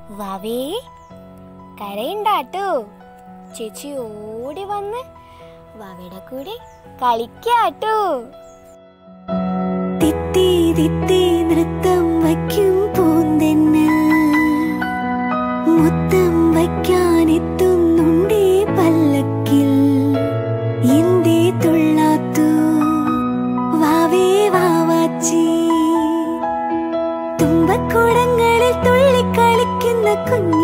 വാവേ കരയുണ്ടാട്ടോ ചേച്ചി ഓടി വന്ന് വാവയുടെ കൂടെ കളിക്കാട്ടോ തിത്തി തിത്തി നൃത്തം വയ്ക്കും പൂന്തെന്നൽ മുത്തം വയ്ക്കാനെത്തുന്നുണ്ടേ പല്ലക്കിൽ എന്തേ തുള്ളാത്തു വാവേ വാവാച്ചി തുമ്പക്കുടങ്ങളിൽ തുള്ളിക്കളിക്കുന്ന കുഞ്ഞു